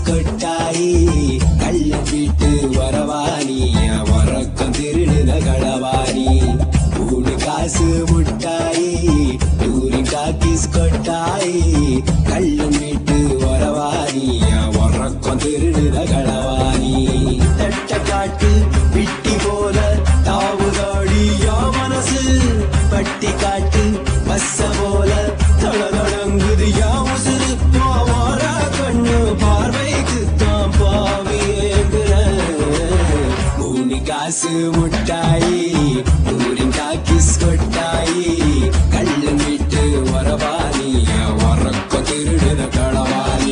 கொட்டாயி கள்ள வீட்டு வரவாணி வரக்கம் திருடுத களவாணி மூணு காசு முட்டாயி டூரிங் டாக்கிஸ் கொட்டாயி கள்ள வீட்டு வரவாணி வரக்கம் திருடுத களவாணி தட்ட காட்டு பிட்டி போல தாவுதாடி யா மனசு பட்டி காட்டு பஸ்ஸ போல தொட தொடங்குது யா உசுறு போவார கண்ணு பார்வைக்கு தான் பாவியேங்குற மூணு காசு முட்டாயி ஊரின் டாக்கிஸ் கொட்டாயி கள்ளன் விட்டு வரவாணி வரக்க திருடுற களவாணி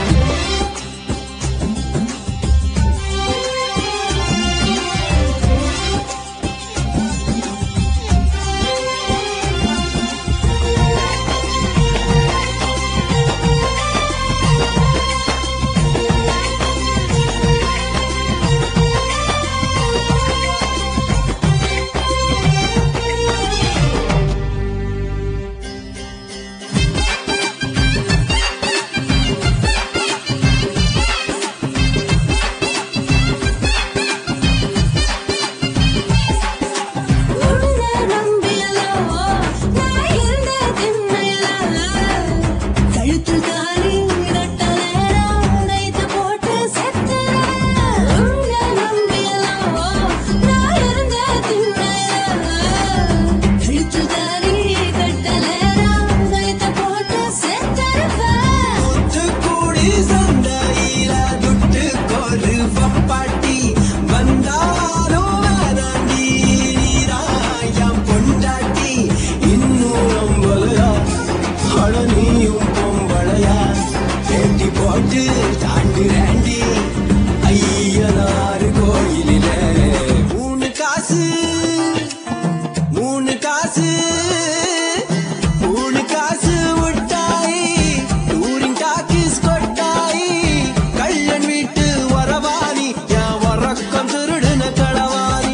உன்னை நம்பியலோ நான் இருந்த திண்ணையில கழுத்தில் தாலி கட்டலேரா உடைத்து போட்டு செத்துறேன் உன்னை நம்பியலோ நான் இருந்த திண்ணையில கழுத்தில் தாலி கட்டலேரா உடைத்து போட்டு செத்துறேன் தூத்துக்குடி சந்தையில துட்டு கோரு வப்பாட்டி வந்தாலும் வேணாண்டி நீராயம் பொண்டாட்டி இன்னும் நம்பலையா அட நீயும் பொம்பளையா பேட்டி போட்டு தாண்டுறேண்டி ஐயனாறு கோயிலில மூணு காசு மூணு காசு மூணு காசு முட்டாய் டூரிங் டாக்கிஸ் கொட்டாய் கள்ளன் வீட்டு வரவாணி என் வரக்கம் திருடுன களவாணி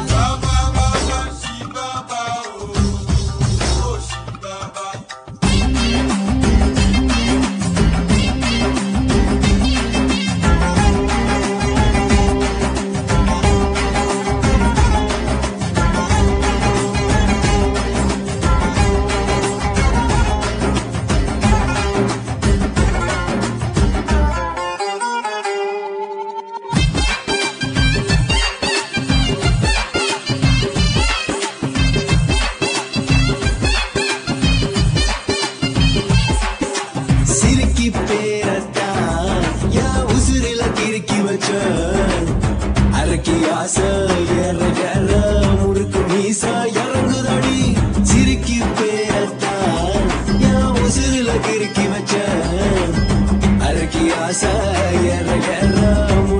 சிரிக்கி பேரத்தான் என் உசிரில கிறுக்கி வச்ச அரக்கி ஆசை ஏற ஏற முறுக்கு மீச இறங்குதடி சிரிக்கி பேரத்தான் என் உசிரில கிறுக்கி வச்ச அரக்கி ஆசை ஏற ஏற முறுக்கு